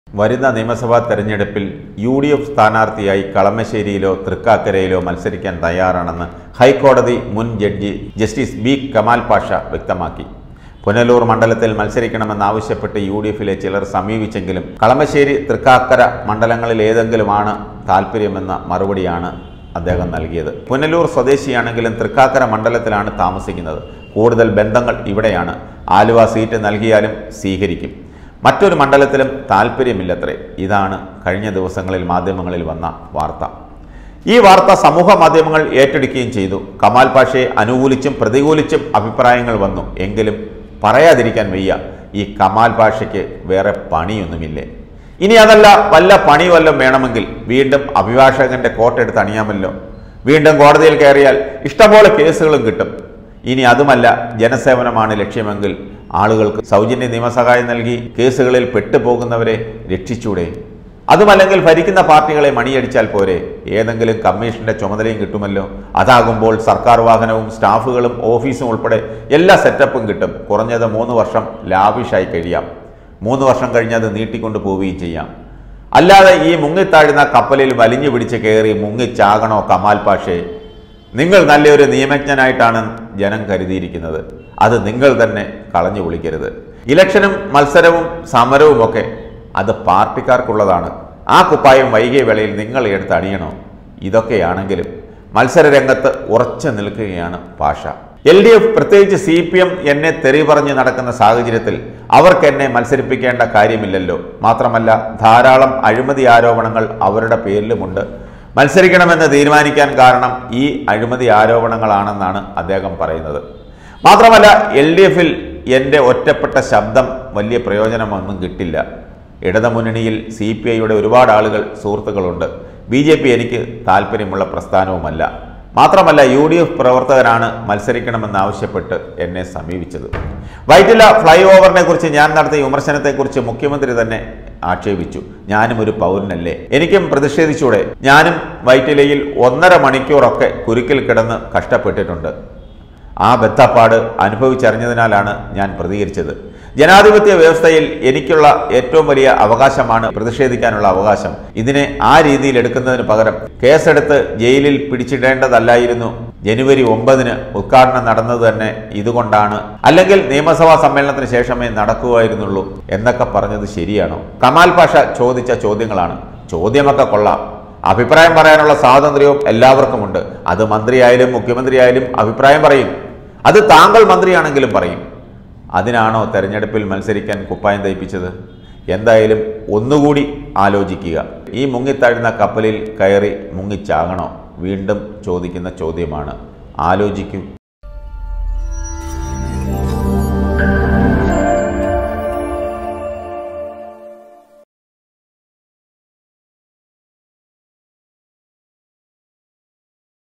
വരുന്ന നിയമസഭാ തെരഞ്ഞെടുപ്പിൽ യു ഡി എഫ് സ്ഥാനാർത്ഥിയായി കളമശ്ശേരിയിലോ തൃക്കാക്കരയിലോ മത്സരിക്കാൻ തയ്യാറാണെന്ന് ഹൈക്കോടതി മുൻ judge justice B Kamal Pasha വ്യക്തമാക്കി പുനലൂർ മണ്ഡലത്തിൽ മത്സരിക്കണമെന്നാവശ്യപ്പെട്ട് യു ഡി എഫിലെ ചിലർ സമീപിച്ചെങ്കിലും കളമശ്ശേരി തൃക്കാക്കര മണ്ഡലങ്ങളിൽ ഏതെങ്കിലുമാണ് താല്പര്യമെന്ന മറുപടിയാണ് അദ്ദേഹം നൽകിയത് പുനലൂർ സ്വദേശിയാണെങ്കിലും തൃക്കാക്കര മണ്ഡലത്തിലാണ് താമസിക്കുന്നത് കൂടുതൽ ബന്ധങ്ങൾ ഇവിടെയാണ് ആലുവ സീറ്റ് നൽകിയാലും സ്വീകരിക്കും മറ്റൊരു മണ്ഡലത്തിലും താല്പര്യമില്ലത്രേ ഇതാണ് കഴിഞ്ഞ ദിവസങ്ങളിൽ മാധ്യമങ്ങളിൽ വന്ന വാർത്ത ഈ വാർത്ത സമൂഹ മാധ്യമങ്ങൾ ഏറ്റെടുക്കുകയും ചെയ്തു കമാൽ പാഷയെ അനുകൂലിച്ചും പ്രതികൂലിച്ചും അഭിപ്രായങ്ങൾ വന്നു എങ്കിലും പറയാതിരിക്കാൻ വയ്യ ഈ കമാൽ പാഷയ്ക്ക് വേറെ പണിയൊന്നുമില്ലേ ഇനി അതല്ല വല്ല പണി വല്ലതും വേണമെങ്കിൽ വീണ്ടും അഭിഭാഷകന്റെ കോട്ടെടുത്ത് അണിയാമല്ലോ വീണ്ടും കോടതിയിൽ കയറിയാൽ ഇഷ്ടംപോലെ കേസുകളും കിട്ടും ഇനി അതുമല്ല ജനസേവനമാണ് ലക്ഷ്യമെങ്കിൽ ആളുകൾക്ക് സൗജന്യ നിയമസഹായം നൽകി കേസുകളിൽ പെട്ടുപോകുന്നവരെ രക്ഷിച്ചൂടെ അതുമല്ലെങ്കിൽ ഭരിക്കുന്ന പാർട്ടികളെ മണിയടിച്ചാൽ പോരെ ഏതെങ്കിലും കമ്മീഷന്റെ ചുമതലയും കിട്ടുമല്ലോ അതാകുമ്പോൾ സർക്കാർ വാഹനവും സ്റ്റാഫുകളും ഓഫീസും ഉൾപ്പെടെ എല്ലാ സെറ്റപ്പും കിട്ടും കുറഞ്ഞത് മൂന്ന് വർഷം ലാവിഷായി കഴിയാം മൂന്ന് വർഷം കഴിഞ്ഞത് നീട്ടിക്കൊണ്ട് പോവുകയും ചെയ്യാം അല്ലാതെ ഈ മുങ്ങിത്താഴുന്ന കപ്പലിൽ വലിഞ്ഞു പിടിച്ച് കയറി മുങ്ങിച്ചാകണോ കമാൽ പാഷേ നിങ്ങൾ നല്ലൊരു നിയമജ്ഞനായിട്ടാണ് ജനം കരുതിയിരിക്കുന്നത് അത് നിങ്ങൾ തന്നെ കളഞ്ഞു വിളിക്കരുത് ഇലക്ഷനും മത്സരവും സമരവുമൊക്കെ അത് പാർട്ടിക്കാർക്കുള്ളതാണ് ആ കുപ്പായം വൈകിയ വേളയിൽ നിങ്ങൾ എടുത്ത് അണിയണോ ഇതൊക്കെയാണെങ്കിലും മത്സര രംഗത്ത് ഉറച്ചു നിൽക്കുകയാണ് പാഷ എൽ ഡി എഫ് പ്രത്യേകിച്ച് സി പി എം എന്നെ തെറി പറഞ്ഞ് നടക്കുന്ന സാഹചര്യത്തിൽ അവർക്ക് എന്നെ മത്സരിപ്പിക്കേണ്ട കാര്യമില്ലല്ലോ മാത്രമല്ല ധാരാളം അഴിമതി ആരോപണങ്ങൾ അവരുടെ പേരിലുമുണ്ട് മത്സരിക്കണമെന്ന് തീരുമാനിക്കാൻ കാരണം ഈ അഴിമതി ആരോപണങ്ങളാണെന്നാണ് അദ്ദേഹം പറയുന്നത് മാത്രമല്ല എൽ ഡി എഫിൽ എൻ്റെ ഒറ്റപ്പെട്ട ശബ്ദം വലിയ പ്രയോജനമൊന്നും കിട്ടില്ല ഇടതുമുന്നണിയിൽ സി പി ഐയുടെ ഒരുപാട് ആളുകൾ സുഹൃത്തുക്കളുണ്ട് ബി ജെ പി എനിക്ക് താല്പര്യമുള്ള പ്രസ്ഥാനവുമല്ല മാത്രമല്ല യു ഡി എഫ് പ്രവർത്തകരാണ് മത്സരിക്കണമെന്നാവശ്യപ്പെട്ട് എന്നെ സമീപിച്ചത് വൈറ്റില ഫ്ലൈ ഓവറിനെ കുറിച്ച് ഞാൻ നടത്തിയ വിമർശനത്തെക്കുറിച്ച് മുഖ്യമന്ത്രി തന്നെ ആക്ഷേപിച്ചു ഞാനും ഒരു പൗരനല്ലേ എനിക്കും പ്രതിഷേധിച്ചൂടെ ഞാനും വൈറ്റിലയിൽ ഒന്നര മണിക്കൂറൊക്കെ കുരുക്കിൽ കിടന്ന് കഷ്ടപ്പെട്ടിട്ടുണ്ട് ആ ബദ്ധപ്പാട് അനുഭവിച്ചറിഞ്ഞതിനാലാണ് ഞാൻ പ്രതികരിച്ചത് ജനാധിപത്യ വ്യവസ്ഥയിൽ എനിക്കുള്ള ഏറ്റവും വലിയ അവകാശമാണ് പ്രതിഷേധിക്കാനുള്ള അവകാശം ഇതിനെ ആ രീതിയിൽ എടുക്കുന്നതിന് പകരം കേസെടുത്ത് ജയിലിൽ പിടിച്ചിടേണ്ടതല്ലായിരുന്നു ജനുവരി ഒമ്പതിന് ഉദ്ഘാടനം നടന്നത് തന്നെ ഇതുകൊണ്ടാണ് അല്ലെങ്കിൽ നിയമസഭാ സമ്മേളനത്തിന് ശേഷമേ നടക്കുമായിരുന്നുള്ളൂ എന്നൊക്കെ പറഞ്ഞത് ശരിയാണോ കമാൽ പാഷ ചോദിച്ച ചോദ്യങ്ങളാണ് ചോദ്യമൊക്കെ കൊള്ളാം അഭിപ്രായം പറയാനുള്ള സ്വാതന്ത്ര്യവും എല്ലാവർക്കുമുണ്ട് അത് മന്ത്രിയായാലും മുഖ്യമന്ത്രിയായാലും അഭിപ്രായം പറയും അത് താങ്കൾ മന്ത്രിയാണെങ്കിലും പറയും അതിനാണോ തെരഞ്ഞെടുപ്പിൽ മത്സരിക്കാൻ കുപ്പായം തയ്പ്പിച്ചത് എന്തായാലും ഒന്നുകൂടി ആലോചിക്കുക ഈ മുങ്ങിത്താഴുന്ന കപ്പലിൽ കയറി മുങ്ങിച്ചാകണോ വീണ്ടും ചോദിക്കുന്ന ചോദ്യമാണ് ആലോചിക്കൂ